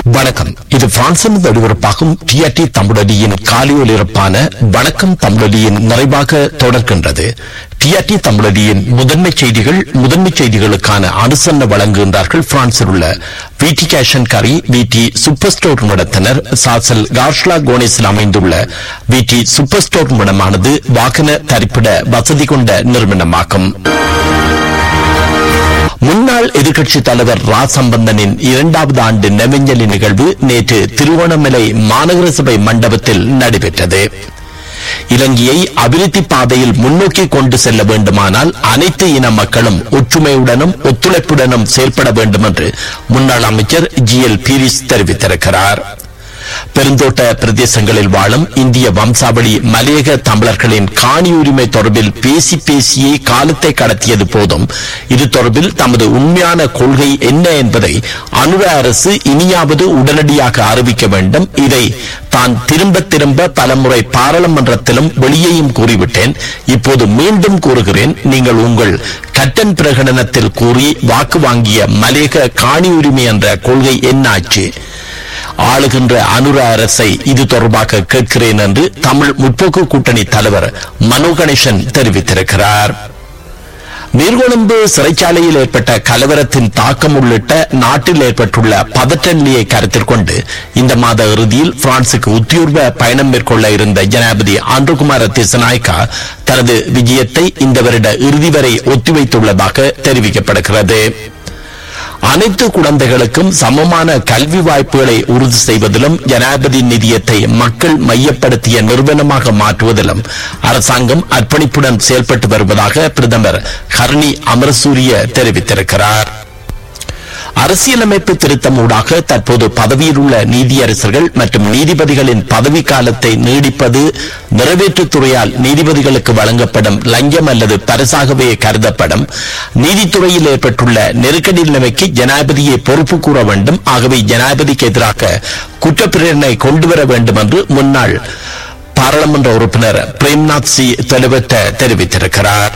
வணக்கம் இது பிரான்சின் ஒளிபரப்பாகும் டிஆர்டி தமிழொலியின் காலியொலிபரப்பான வணக்கம் தமிழொலியின் நிறைவாக தொடர்கின்றது டிஆர்டி தமிழொலியின் முதன்மை செய்திகள் முதன்மை செய்திகளுக்கான அனுசரணை வழங்குகின்றார்கள் பிரான்சில் உள்ள விடி கேஷன் கரி விடி சூப்பர் ஸ்டோர் நடத்தினர் சாசல் கார்ஷ்லா கோனேஸில் அமைந்துள்ள விடி சூப்பர் ஸ்டோர் நிறுவனமானது வாகன தரிப்பிட வசதி கொண்ட நிறுவனமாகும் முன்னாள் எதிர்க்கட்சித் தலைவர் ரா சம்பந்தனின் இரண்டாவது ஆண்டு நெவிஞ்சலி நிகழ்வு நேற்று திருவோணமலை மாநகர சபை மண்டபத்தில் நடைபெற்றது இலங்கையை அபிவிருத்தி பாதையில் முன்னோக்கி கொண்டு செல்ல வேண்டுமானால் அனைத்து இன மக்களும் ஒற்றுமையுடனும் ஒத்துழைப்புடனும் செயல்பட வேண்டும் என்று முன்னாள் அமைச்சர் ஜி எல் பீரிஸ் தெரிவித்திருக்கிறார் பெருந்தோட்ட பிரதேசங்களில் வாழும் இந்திய வம்சாவளி மலையக தமிழர்களின் காணி உரிமை தொடர்பில் பேசி பேசியே காலத்தை கடத்தியது போதும் இது தொடர்பில் தமது உண்மையான கொள்கை என்ன என்பதை அனுர அரசு இனியாவது உடனடியாக அறிவிக்க வேண்டும் இதை தான் திரும்ப திரும்ப பலமுறை பாராளுமன்றத்திலும் வெளியேயும் கூறிவிட்டேன் இப்போது மீண்டும் கூறுகிறேன் நீங்கள் உங்கள் கட்டன் பிரகடனத்தில் கூறி வாக்கு வாங்கிய மலையக காணி உரிமை என்ற கொள்கை என்னாச்சு ஆளுகின்ற அனுர அரசை இது தொடர்பாக கேட்கிறேன் என்று தமிழ் முற்போக்கு கூட்டணி தலைவர் மனோ கணேசன் தெரிவித்திருக்கிறார் நீர்கொழும்பு சிறைச்சாலையில் ஏற்பட்ட கலவரத்தின் தாக்கம் உள்ளிட்ட நாட்டில் ஏற்பட்டுள்ள பதற்ற நிலையை கருத்தில் கொண்டு இந்த மாத இறுதியில் பிரான்சுக்கு உத்தியோர்வ பயணம் மேற்கொள்ள இருந்த ஜனாதிபதி ஆண்ட்ருகுமார திசநாயக்கா தனது விஜயத்தை இந்த வருட இறுதி வரை ஒத்திவைத்துள்ளதாக தெரிவிக்கப்படுகிறது அனைத்து குழந்தைகளுக்கும் சமமான கல்வி வாய்ப்புகளை உறுதி செய்வதிலும் ஜனாதிபதி நிதியத்தை மக்கள் மையப்படுத்திய நிறுவனமாக மாற்றுவதிலும் அரசாங்கம் அர்ப்பணிப்புடன் செயல்பட்டு வருவதாக பிரதமர் ஹர்னி அமரசூரிய தெரிவித்திருக்கிறார் அரசியலமைப்பு திருத்தம் ஊடாக தற்போது பதவியில் உள்ள நீதியரசர்கள் மற்றும் நீதிபதிகளின் பதவி காலத்தை நீடிப்பது நிறைவேற்றுத்துறையால் நீதிபதிகளுக்கு வழங்கப்படும் லஞ்சம் அல்லது பரிசாகவே கருதப்படும் நீதித்துறையில் ஏற்பட்டுள்ள நெருக்கடி நிலைமைக்கு ஜனாதிபதியை பொறுப்பு கூற வேண்டும் ஆகவே ஜனாதிபதிக்கு எதிராக குற்றப்பிரேரணை கொண்டுவர வேண்டும் என்று முன்னாள் பாராளுமன்ற உறுப்பினர் பிரேம்நாத் சி தெளிவட்ட தெரிவித்திருக்கிறார்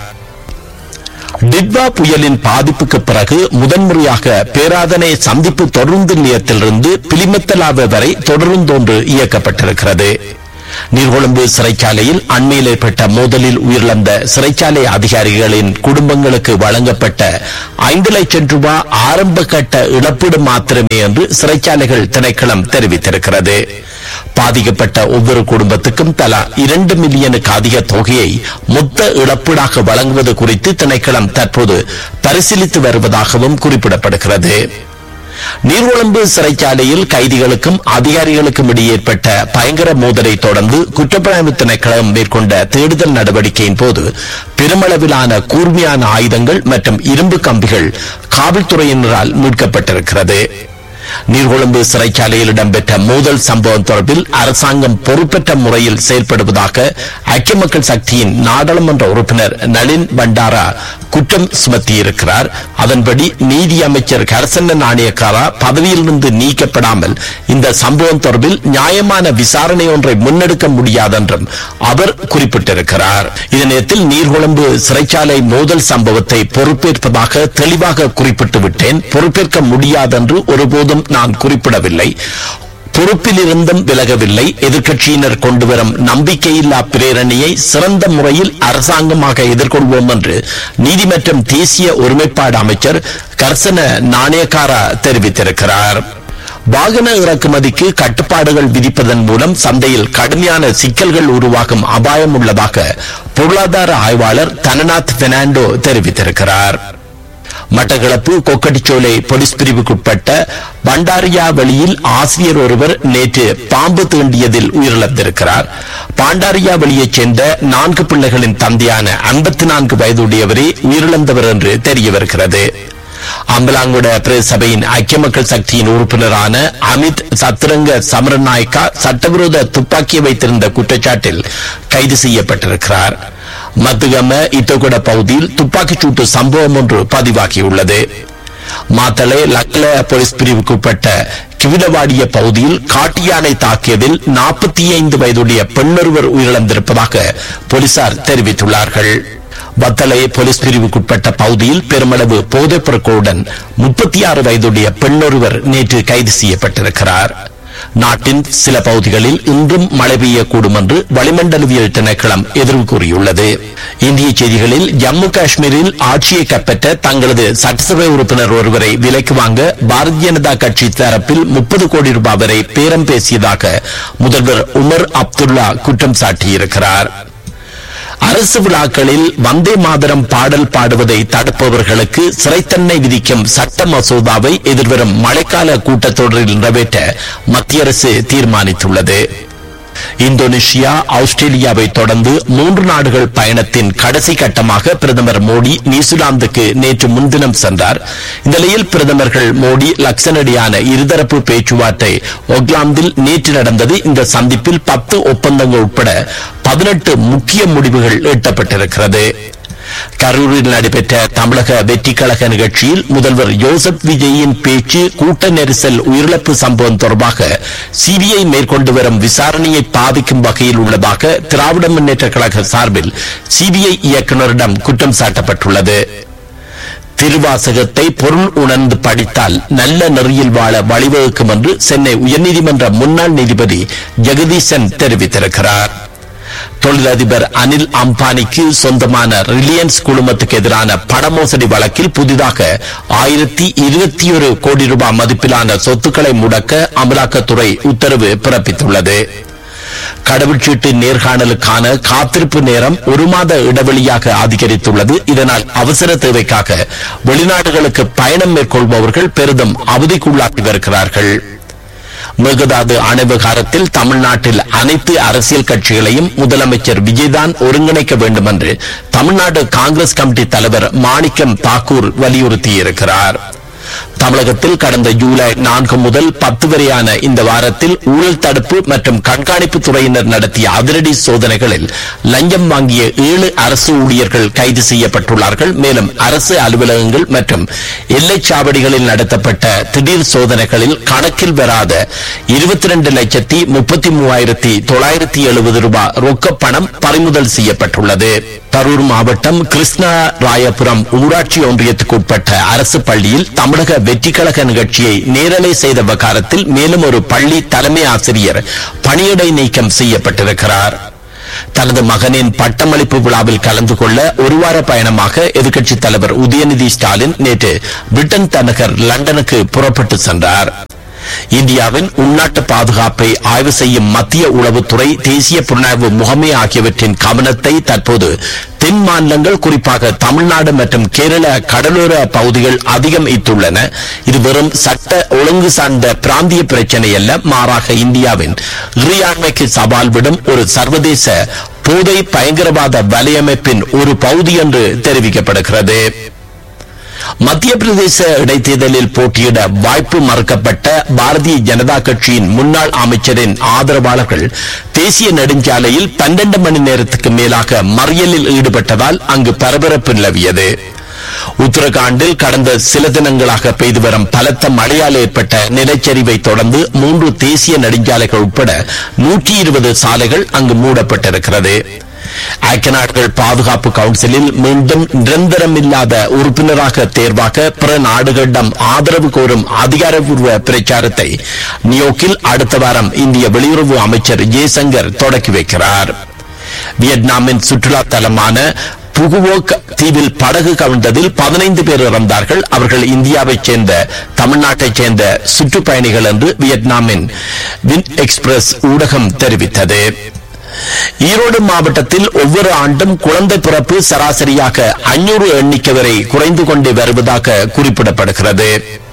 டிட்வா புயலின் பாதிப்புக்கு பிறகு முதன்முறையாக பேராதனை சந்திப்பு தொடர்ந்து நிலையத்திலிருந்து பிலிமத்தலாவ வரை தொடர்ந்தொன்று இயக்கப்பட்டிருக்கிறது நீர்கொழும்பு சிறைச்சாலையில் அண்மையில் ஏற்பட்ட மோதலில் உயிரிழந்த சிறைச்சாலை அதிகாரிகளின் குடும்பங்களுக்கு வழங்கப்பட்ட ஐந்து லட்சம் ரூபாய் ஆரம்ப கட்ட இழப்பீடு மாத்திரமே என்று சிறைச்சாலைகள் திணைக்களம் தெரிவித்திருக்கிறது பாதிக்கப்பட்ட ஒவ்வொரு குடும்பத்துக்கும் தலா இரண்டு மில்லியனுக்கு அதிக தொகையை மொத்த இழப்பீடாக வழங்குவது குறித்து திணைக்களம் தற்போது பரிசீலித்து வருவதாகவும் குறிப்பிடப்படுகிறது நீர்கொழும்பு சிறைச்சாலையில் கைதிகளுக்கும் அதிகாரிகளுக்கும் இடையே ஏற்பட்ட பயங்கர மோதலை தொடர்ந்து குற்றப்புலனாய்வு திணைக்களம் மேற்கொண்ட தேடுதல் நடவடிக்கையின் போது பெருமளவிலான கூர்மையான ஆயுதங்கள் மற்றும் இரும்பு கம்பிகள் காவல்துறையினரால் மீட்கப்பட்டிருக்கிறது நீர்கொழும்பு சிறைச்சாலையில் இடம்பெற்ற மோதல் சம்பவம் தொடர்பில் அரசாங்கம் பொறுப்பற்ற முறையில் செயல்படுவதாக ஐக்கிய மக்கள் சக்தியின் நாடாளுமன்ற உறுப்பினர் நளின் பண்டாரா குற்றம் சுமத்தியிருக்கிறார் அதன்படி நீதி அமைச்சர் கரசன்ன நாணயக்காரா பதவியிலிருந்து நீக்கப்படாமல் இந்த சம்பவம் தொடர்பில் நியாயமான விசாரணை ஒன்றை முன்னெடுக்க முடியாதென்றும் அவர் குறிப்பிட்டிருக்கிறார் இதனத்தில் நீர்கொழும்பு சிறைச்சாலை மோதல் சம்பவத்தை பொறுப்பேற்பதாக தெளிவாக குறிப்பிட்டு விட்டேன் பொறுப்பேற்க முடியாதென்று ஒருபோதும் நான் குறிப்பிடவில்லை பொறுப்பிலிருந்தும் விலகவில்லை எதிர்க்கட்சியினர் கொண்டுவரும் நம்பிக்கையில்லா பிரேரணையை சிறந்த முறையில் அரசாங்கமாக எதிர்கொள்வோம் என்று நீதி மற்றும் தேசிய ஒருமைப்பாடு அமைச்சர் கர்சன நாணயக்காரா தெரிவித்திருக்கிறார் வாகன இறக்குமதிக்கு கட்டுப்பாடுகள் விதிப்பதன் மூலம் சந்தையில் கடுமையான சிக்கல்கள் உருவாகும் அபாயம் உள்ளதாக பொருளாதார ஆய்வாளர் தனநாத் பெர்னாண்டோ தெரிவித்திருக்கிறார் மட்டக்களப்பு கொக்கட்டிச்சோலை போலீஸ் பிரிவுக்குட்பட்ட பண்டாரியா வெளியில் ஆசிரியர் ஒருவர் நேற்று பாம்பு தீண்டியதில் உயிரிழந்திருக்கிறார் பாண்டாரியா வெளியைச் சேர்ந்த நான்கு பிள்ளைகளின் தந்தையான ஐம்பத்தி நான்கு வயதுடையவரே உயிரிழந்தவர் என்று தெரிய வருகிறது அம்பலாங்குட பிரதேச சபையின் ஐக்கிய மக்கள் சக்தியின் உறுப்பினரான அமித் சத்ரங்க சமரநாயக்கா சட்டவிரோத துப்பாக்கி வைத்திருந்த குற்றச்சாட்டில் கைது செய்யப்பட்டிருக்கிறார் மத்துகம இத்தொகுட பகுதியில் துப்பாக்கிச் சூட்டு சம்பவம் ஒன்று பதிவாகியுள்ளது மாத்தளை லக்ல போலீஸ் பிரிவுக்குட்பட்ட கிவிடவாடிய பகுதியில் காட்டு யானை தாக்கியதில் நாற்பத்தி ஐந்து வயதுடைய பெண்ணொருவர் உயிரிழந்திருப்பதாக போலீசார் தெரிவித்துள்ளார்கள் வத்தலை போலீஸ் பிரிவுக்குட்பட்ட பகுதியில் பெருமளவு போதைப் பொருட்களுடன் முப்பத்தி ஆறு வயதுடைய பெண்ணொருவர் நேற்று கைது செய்யப்பட்டிருக்கிறார் நாட்டின் சில பகுதிகளில் இன்றும் மழை பெய்யக்கூடும் என்று வளிமண்டலவியல் திணைக்களம் எதிர்வு கூறியுள்ளது இந்திய செய்திகளில் ஜம்மு காஷ்மீரில் ஆட்சியை கைப்பற்ற தங்களது சட்டசபை உறுப்பினர் ஒருவரை விலைக்கு வாங்க பாரதிய ஜனதா கட்சி தரப்பில் முப்பது கோடி ரூபாய் வரை பேரம் பேசியதாக முதல்வர் உமர் அப்துல்லா குற்றம் சாட்டியிருக்கிறார் அரசு விழாக்களில் வந்தே மாதரம் பாடல் பாடுவதை தடுப்பவர்களுக்கு சிறைத்தண்டனை விதிக்கும் சட்ட மசோதாவை எதிர்வரும் மழைக்கால கூட்டத்தொடரில் நிறைவேற்ற மத்திய அரசு தீர்மானித்துள்ளது இந்தோனேஷியா ஆஸ்திரேலியாவை தொடர்ந்து மூன்று நாடுகள் பயணத்தின் கடைசி கட்டமாக பிரதமர் மோடி நியூசிலாந்துக்கு நேற்று முன்தினம் சென்றார் இந்த நிலையில் பிரதமர்கள் மோடி லக்சனடியான இருதரப்பு பேச்சுவார்த்தை ஒக்லாந்தில் நேற்று நடந்தது இந்த சந்திப்பில் பத்து ஒப்பந்தங்கள் உட்பட பதினெட்டு முக்கிய முடிவுகள் எட்டப்பட்டிருக்கிறது கரூரில் நடைபெற்ற தமிழக வெற்றி கழக நிகழ்ச்சியில் முதல்வர் யோசப் விஜயின் பேச்சு கூட்ட நெரிசல் உயிரிழப்பு சம்பவம் தொடர்பாக சிபிஐ மேற்கொண்டு வரும் விசாரணையை பாதிக்கும் வகையில் உள்ளதாக திராவிட முன்னேற்ற கழக சார்பில் சிபிஐ இயக்குநரிடம் குற்றம் சாட்டப்பட்டுள்ளது திருவாசகத்தை பொருள் உணர்ந்து படித்தால் நல்ல நெறியில் வாழ வழிவகுக்கும் என்று சென்னை உயர்நீதிமன்ற முன்னாள் நீதிபதி ஜெகதீசன் தெரிவித்திருக்கிறார் தொழிலதிபர் அனில் அம்பானிக்கு சொந்தமான ரிலையன்ஸ் குழுமத்துக்கு எதிரான பண மோசடி வழக்கில் புதிதாக ஆயிரத்தி இருபத்தி ஒரு கோடி ரூபாய் மதிப்பிலான சொத்துக்களை முடக்க அமலாக்கத்துறை உத்தரவு பிறப்பித்துள்ளது கடவுச்சீட்டு நேர்காணலுக்கான காத்திருப்பு நேரம் ஒரு மாத இடைவெளியாக அதிகரித்துள்ளது இதனால் அவசர தேவைக்காக வெளிநாடுகளுக்கு பயணம் மேற்கொள்பவர்கள் பெரிதும் அவதிக்குள்ளாகி வருகிறார்கள் மேகதாது அணை விவகாரத்தில் தமிழ்நாட்டில் அனைத்து அரசியல் கட்சிகளையும் முதலமைச்சர் விஜய்தான் ஒருங்கிணைக்க வேண்டும் என்று தமிழ்நாடு காங்கிரஸ் கமிட்டி தலைவர் மாணிக்கம் தாக்கூர் வலியுறுத்தியிருக்கிறார் தமிழகத்தில் கடந்த ஜூலை நான்கு முதல் பத்து வரையான இந்த வாரத்தில் ஊழல் தடுப்பு மற்றும் கண்காணிப்பு துறையினர் நடத்திய அதிரடி சோதனைகளில் லஞ்சம் வாங்கிய ஏழு அரசு ஊழியர்கள் கைது செய்யப்பட்டுள்ளார்கள் மேலும் அரசு அலுவலகங்கள் மற்றும் எல்லைச் சாவடிகளில் நடத்தப்பட்ட திடீர் சோதனைகளில் கணக்கில் வராத இருபத்தி ரெண்டு லட்சத்தி முப்பத்தி மூவாயிரத்தி தொள்ளாயிரத்தி எழுபது ரூபாய் ரொக்க பணம் பறிமுதல் செய்யப்பட்டுள்ளது கரூர் மாவட்டம் கிருஷ்ணா ராயபுரம் ஊராட்சி ஒன்றியத்துக்கு உட்பட்ட அரசு பள்ளியில் தமிழக வெற்றி கழக நிகழ்ச்சியை நேரலை செய்த விவகாரத்தில் மேலும் ஒரு பள்ளி தலைமை ஆசிரியர் பணியிடை நீக்கம் செய்யப்பட்டிருக்கிறார் தனது மகனின் பட்டமளிப்பு விழாவில் கலந்து கொள்ள ஒரு வார பயணமாக எதிர்க்கட்சித் தலைவர் உதயநிதி ஸ்டாலின் நேற்று பிரிட்டன் தலைநகர் லண்டனுக்கு புறப்பட்டு சென்றார் இந்தியாவின் உள்நாட்டு பாதுகாப்பை ஆய்வு செய்யும் மத்திய உளவுத்துறை தேசிய புலனாய்வு முகமை ஆகியவற்றின் கவனத்தை தற்போது தென் மாநிலங்கள் குறிப்பாக தமிழ்நாடு மற்றும் கேரள கடலோர பகுதிகள் அதிகம் ஈர்த்துள்ளன இது வெறும் சட்ட ஒழுங்கு சார்ந்த பிராந்திய பிரச்சனை அல்ல மாறாக இந்தியாவின் இறையாண்மைக்கு சவால் விடும் ஒரு சர்வதேச போதை பயங்கரவாத வலையமைப்பின் ஒரு பகுதி என்று தெரிவிக்கப்படுகிறது மத்திய பிரதேச இடைத்தேர்தலில் போட்டியிட வாய்ப்பு மறுக்கப்பட்ட பாரதிய ஜனதா கட்சியின் முன்னாள் அமைச்சரின் ஆதரவாளர்கள் தேசிய நெடுஞ்சாலையில் பன்னெண்டு மணி நேரத்துக்கு மேலாக மறியலில் ஈடுபட்டதால் அங்கு பரபரப்பு நிலவியது உத்தரகாண்டில் கடந்த சில தினங்களாக பெய்து வரும் பலத்த மழையால் ஏற்பட்ட நிலச்சரிவை தொடர்ந்து மூன்று தேசிய நெடுஞ்சாலைகள் உட்பட நூற்றி இருபது சாலைகள் அங்கு மூடப்பட்டிருக்கிறது ஐக்கிய நாடுகள் பாதுகாப்பு கவுன்சிலில் மீண்டும் நிரந்தரமில்லாத உறுப்பினராக தேர்வாக பிற நாடுகளிடம் ஆதரவு கோரும் அதிகாரப்பூர்வ பிரச்சாரத்தை நியோக்கில் அடுத்த வாரம் இந்திய வெளியுறவு அமைச்சர் ஜெய்சங்கர் தொடக்கி வைக்கிறார் வியட்நாமின் சுற்றுலா தலமான புகுவோக் தீவில் படகு கவிழ்ந்ததில் பதினைந்து பேர் இறந்தார்கள் அவர்கள் இந்தியாவைச் சேர்ந்த தமிழ்நாட்டைச் சேர்ந்த சுற்றுப்பயணிகள் என்று வியட்நாமின் வின் எக்ஸ்பிரஸ் ஊடகம் தெரிவித்தது ஈரோடு மாவட்டத்தில் ஒவ்வொரு ஆண்டும் குழந்தை பிறப்பு சராசரியாக அஞ்சூறு எண்ணிக்கை வரை குறைந்து கொண்டே வருவதாக குறிப்பிடப்படுகிறது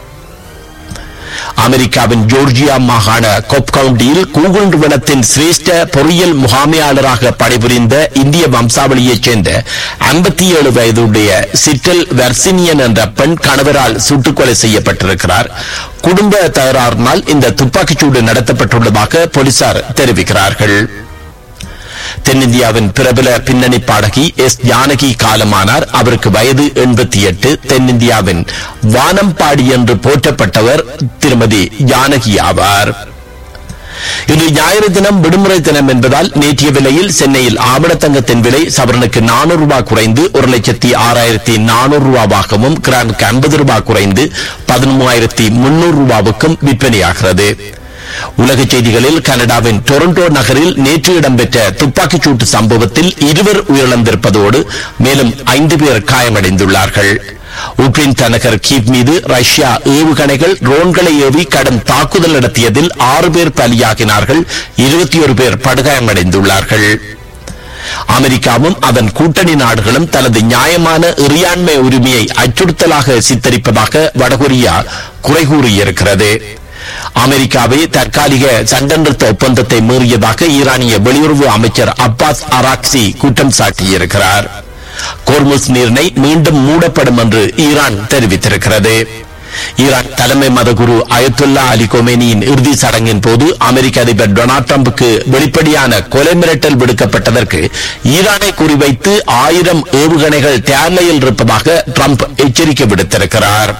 அமெரிக்காவின் ஜோர்ஜியா மாகாண கொப் கவுண்டியில் கூகுள் நிறுவனத்தின் சிரேஷ்ட பொறியியல் முகாமையாளராக பணிபுரிந்த இந்திய வம்சாவளியைச் சேர்ந்த ஐம்பத்தி ஏழு வயதுடைய சிற்றல் வெர்சினியன் என்ற பெண் கணவரால் சுட்டுக் கொலை செய்யப்பட்டிருக்கிறார் குடும்ப தகராறினால் இந்த துப்பாக்கிச்சூடு நடத்தப்பட்டுள்ளதாக போலீசார் தெரிவிக்கிறார்கள் தென்னிந்தியாவின் பிரபல பின்னணி பாடகி எஸ் ஜானகி காலமானார் அவருக்கு வயது எண்பத்தி எட்டு தென்னிந்தியாவின் வானம்பாடி என்று போற்றப்பட்டவர் திருமதி ஜானகி ஆவார் இன்று ஞாயிறு தினம் விடுமுறை தினம் என்பதால் நேற்றைய விலையில் சென்னையில் ஆபணத்தங்கத்தின் விலை சவரனுக்கு நானூறு ரூபாய் குறைந்து ஒரு லட்சத்தி ஆறாயிரத்தி நானூறு ரூபாவாகவும் கிராமுக்கு ஐம்பது ரூபாய் குறைந்து பதிமூவாயிரத்தி முன்னூறு ரூபாவுக்கும் விற்பனையாகிறது உலக செய்திகளில் கனடாவின் டொரண்டோ நகரில் நேற்று இடம்பெற்ற துப்பாக்கிச் சூட்டு சம்பவத்தில் இருவர் உயிரிழந்திருப்பதோடு மேலும் ஐந்து பேர் காயமடைந்துள்ளார்கள் உக்ரைன் தலைநகர் கீவ் மீது ரஷ்யா ஏவுகணைகள் ட்ரோன்களை ஏவி கடும் தாக்குதல் நடத்தியதில் ஆறு பேர் பலியாகினார்கள் இருபத்தி ஒரு பேர் படுகாயமடைந்துள்ளார்கள் அமெரிக்காவும் அதன் கூட்டணி நாடுகளும் தனது நியாயமான இறையாண்மை உரிமையை அச்சுறுத்தலாக சித்தரிப்பதாக வடகொரியா குறை கூறியிருக்கிறது அமெரிக்காவை தற்காலிக சண்டை நிறுத்த ஒப்பந்தத்தை மீறியதாக ஈரானிய வெளியுறவு அமைச்சர் அப்பாஸ் அராக்சி குற்றம் சாட்டியிருக்கிறார் கோர்முஸ் நீரிணை மீண்டும் மூடப்படும் என்று ஈரான் தெரிவித்திருக்கிறது ஈரான் தலைமை மதகுரு அயத்துல்லா அலி கொமேனியின் இறுதி சடங்கின் போது அமெரிக்க அதிபர் டொனால்ட் ட்ரம்புக்கு வெளிப்படையான கொலை மிரட்டல் விடுக்கப்பட்டதற்கு ஈரானை குறிவைத்து ஆயிரம் ஏவுகணைகள் தேர்நிலையில் இருப்பதாக ட்ரம்ப் எச்சரிக்கை விடுத்திருக்கிறார்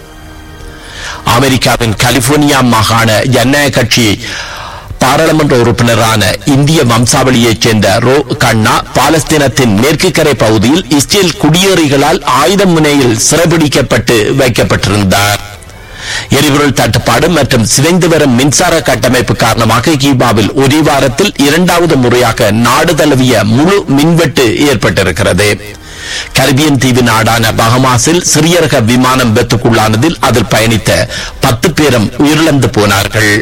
அமெரிக்காவின் கலிபோர்னியா மாகாண ஜனநாயக கட்சி பாராளுமன்ற உறுப்பினரான இந்திய வம்சாவளியைச் சேர்ந்த ரோ கண்ணா பாலஸ்தீனத்தின் மேற்கு கரை பகுதியில் இஸ்ரேல் குடியேறிகளால் ஆயுத முனையில் சிறைபிடிக்கப்பட்டு வைக்கப்பட்டிருந்தார் எரிபொருள் தட்டுப்பாடு மற்றும் சிதைந்து வரும் மின்சார கட்டமைப்பு காரணமாக கீபாவில் ஒரே வாரத்தில் இரண்டாவது முறையாக நாடு தழுவிய முழு மின்வெட்டு ஏற்பட்டிருக்கிறது கரிபியன் தீவு நாடான பஹமாஸில் சிறிய ரக விமானம் வெத்துக்குள்ளானதில் அதில் பயணித்த பத்து பேரும் உயிரிழந்து போனார்கள்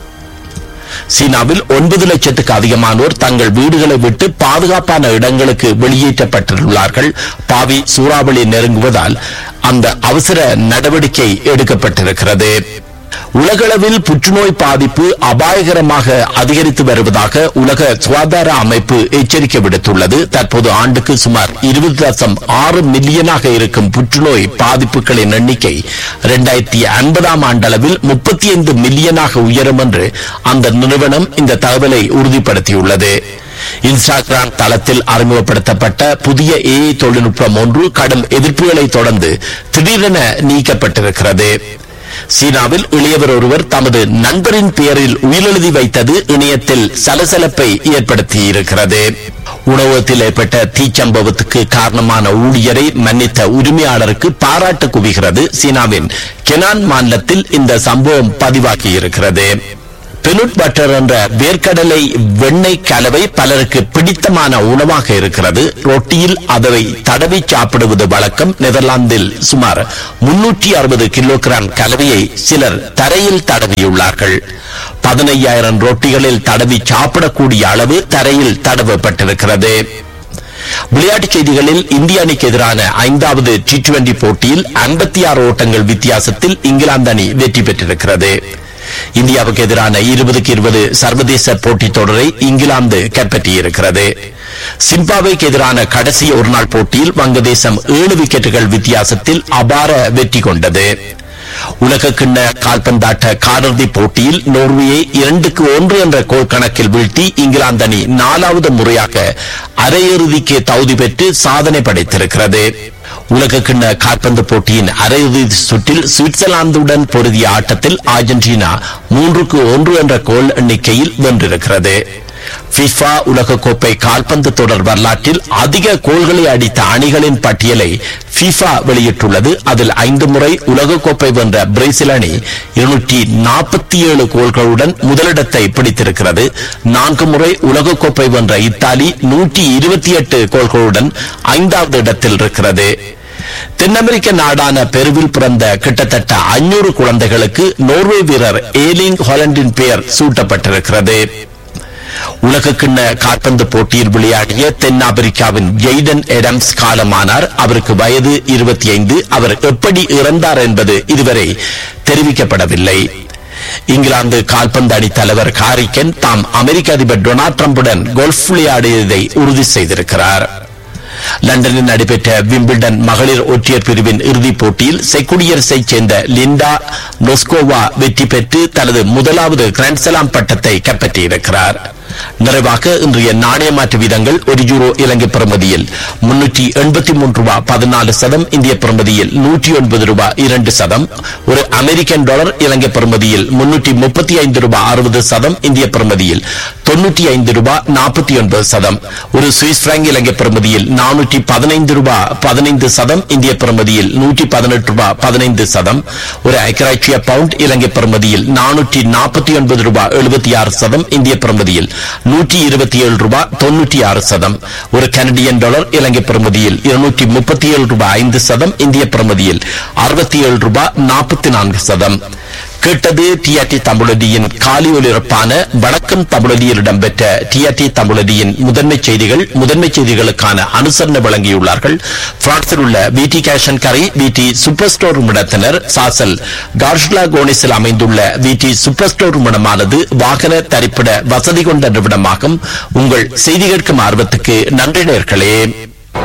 சீனாவில் ஒன்பது லட்சத்துக்கு அதிகமானோர் தங்கள் வீடுகளை விட்டு பாதுகாப்பான இடங்களுக்கு வெளியேற்றப்பட்டுள்ளார்கள் பாவி சூறாவளி நெருங்குவதால் அந்த அவசர நடவடிக்கை எடுக்கப்பட்டிருக்கிறது உலகளவில் புற்றுநோய் பாதிப்பு அபாயகரமாக அதிகரித்து வருவதாக உலக சுகாதார அமைப்பு எச்சரிக்கை விடுத்துள்ளது தற்போது ஆண்டுக்கு சுமார் இருபது தசம் ஆறு மில்லியனாக இருக்கும் புற்றுநோய் பாதிப்புகளின் எண்ணிக்கை இரண்டாயிரத்தி ஐம்பதாம் ஆண்டளவில் முப்பத்தி ஐந்து மில்லியனாக உயரும் என்று அந்த நிறுவனம் இந்த தகவலை உறுதிப்படுத்தியுள்ளது இன்ஸ்டாகிராம் தளத்தில் அறிமுகப்படுத்தப்பட்ட புதிய ஏஐ தொழில்நுட்பம் ஒன்று கடும் எதிர்ப்புகளை தொடர்ந்து திடீரென நீக்கப்பட்டிருக்கிறது சீனாவில் இளையவர் ஒருவர் தமது நண்பரின் பெயரில் உயிரெழுதி வைத்தது இணையத்தில் சலசலப்பை ஏற்படுத்தியிருக்கிறது உணவகத்தில் ஏற்பட்ட தீச்சம்பவத்துக்கு காரணமான ஊழியரை மன்னித்த உரிமையாளருக்கு பாராட்டு குவிகிறது சீனாவின் கெனான் மாநிலத்தில் இந்த சம்பவம் பதிவாகியிருக்கிறது பெனுட் பட்டர் என்ற வேர்க்கடலை வெண்ணெய் கலவை பலருக்கு பிடித்தமான உணவாக இருக்கிறது ரொட்டியில் அதை தடவி சாப்பிடுவது வழக்கம் நெதர்லாந்தில் சுமார் முன்னூற்றி அறுபது கிலோகிராம் கலவையை சிலர் தரையில் தடவியுள்ளார்கள் பதினையாயிரம் ரொட்டிகளில் தடவி சாப்பிடக்கூடிய அளவு தரையில் தடவப்பட்டிருக்கிறது விளையாட்டுச் செய்திகளில் இந்திய அணிக்கு எதிரான ஐந்தாவது டி டுவெண்டி போட்டியில் ஐம்பத்தி ஆறு ஓட்டங்கள் வித்தியாசத்தில் இங்கிலாந்து அணி வெற்றி பெற்றிருக்கிறது இந்தியாவுக்கு எதிரான இருபதுக்கு இருபது சர்வதேச போட்டித் தொடரை இங்கிலாந்து கைப்பற்றியிருக்கிறது சிம்பாப்வேக்கு எதிரான கடைசி ஒருநாள் போட்டியில் வங்கதேசம் ஏழு விக்கெட்டுகள் வித்தியாசத்தில் அபார வெற்றி கொண்டது உலக கிண்ண கால்பந்தாட்ட காலிறுதி போட்டியில் நோர்வேயை இரண்டுக்கு ஒன்று என்ற கோல் கணக்கில் வீழ்த்தி இங்கிலாந்து அணி நாலாவது முறையாக அரையிறுதிக்கு தகுதி பெற்று சாதனை படைத்திருக்கிறது உலக கிண்ண கால்பந்து போட்டியின் அரையிறுதி சுற்றில் சுவிட்சர்லாந்துடன் பொருதிய ஆட்டத்தில் அர்ஜென்டினா மூன்றுக்கு ஒன்று என்ற கோல் எண்ணிக்கையில் வென்றிருக்கிறது பிஃபா உலகக்கோப்பை கால்பந்து தொடர் வரலாற்றில் அதிக கோல்களை அடித்த அணிகளின் பட்டியலை பிஃபா வெளியிட்டுள்ளது அதில் ஐந்து முறை உலகக்கோப்பை வென்ற பிரேசில் அணி இருநூற்றி நாற்பத்தி ஏழு கோல்களுடன் முதலிடத்தை பிடித்திருக்கிறது நான்கு முறை உலகக்கோப்பை வென்ற இத்தாலி நூற்றி இருபத்தி எட்டு கோல்களுடன் ஐந்தாவது இடத்தில் இருக்கிறது தென் அமெரிக்க நாடான பெருவில் பிறந்த கிட்டத்தட்ட ஐநூறு குழந்தைகளுக்கு நோர்வே வீரர் ஏலிங் ஹாலண்டின் பெயர் சூட்டப்பட்டிருக்கிறது உலக கிண்ண கால்பந்து போட்டியில் விளையாடிய தென்னாப்பிரிக்காவின் ஜெய்டன் எடம்ஸ் காலமானார் அவருக்கு வயது இருபத்தி ஐந்து அவர் எப்படி இறந்தார் என்பது இதுவரை தெரிவிக்கப்படவில்லை இங்கிலாந்து கால்பந்து அணி தலைவர் காரிக்கன் தாம் அமெரிக்க அதிபர் டொனால்ட் ட்ரம்புடன் கோல்ஃப் விளையாடியதை உறுதி செய்திருக்கிறார் லண்டனில் நடைபெற்ற விம்பிள்டன் மகளிர் ஒற்றையர் பிரிவின் இறுதிப் போட்டியில் செக்குடியரசைச் சேர்ந்த லிண்டா நொஸ்கோவா வெற்றி பெற்று தனது முதலாவது கிராண்ட்ஸ்லாம் பட்டத்தை கைப்பற்றியிருக்கிறார் நிறைவாக இன்றைய நாணய மாற்று வீதங்கள் ஒரு யூரோ இலங்கை பிரமதியில் முன்னூற்றி எண்பத்தி மூன்று ரூபாய் பதினாலு சதம் இந்திய பிரமதியில் நூற்றி ஒன்பது ரூபாய் இரண்டு சதம் ஒரு அமெரிக்கன் டாலர் இலங்கை பிரமதியில் முன்னூற்றி முப்பத்தி ஐந்து ரூபாய் அறுபது சதம் இந்திய பிரமதியில் தொன்னூற்றி ஐந்து ரூபாய் நாற்பத்தி ஒன்பது சதம் ஒரு சுவிஸ் பிராங்க் இலங்கை பிரமதியில் நானூற்றி பதினைந்து ரூபாய் பதினைந்து சதம் இந்திய பிரமதியில் நூற்றி பதினெட்டு ரூபாய் பதினைந்து சதம் ஒரு ஐக்கராட்சிய பவுண்ட் இலங்கை பிரமதியில் நானூற்றி நாற்பத்தி ஒன்பது ரூபாய் எழுபத்தி ஆறு சதம் இந்திய பிரமதியில் நூற்றி இருபத்தி ஏழு ரூபாய் தொன்னூற்றி ஆறு சதம் ஒரு கனடியன் டாலர் இலங்கை பிரமதியில் இருநூற்றி முப்பத்தி ஏழு ரூபாய் ஐந்து சதம் இந்திய பிரமதியில் அறுபத்தி ஏழு ரூபாய் நாற்பத்தி நான்கு சதம் கேட்டது டிஆர்டி தமிழடியின் காலி ஒலிபரப்பான வணக்கம் தமிழடியில் இடம்பெற்ற டிஆர்டி தமிழடியின் முதன்மை செய்திகள் முதன்மை செய்திகளுக்கான அனுசரணை வழங்கியுள்ளார்கள் பிரான்சில் உள்ள பிடி கேஷன் கரை பிடி சூப்பர் ஸ்டோர் இடத்தினர் சாசல் கார்ஷ்லா கோனிஸில் அமைந்துள்ள பிடி சூப்பர் ஸ்டோர் இடமானது வாகன தரிப்பிட வசதி கொண்ட நிறுவனமாகும் உங்கள் செய்தி கேட்கும் ஆர்வத்துக்கு நன்றி நேர்களே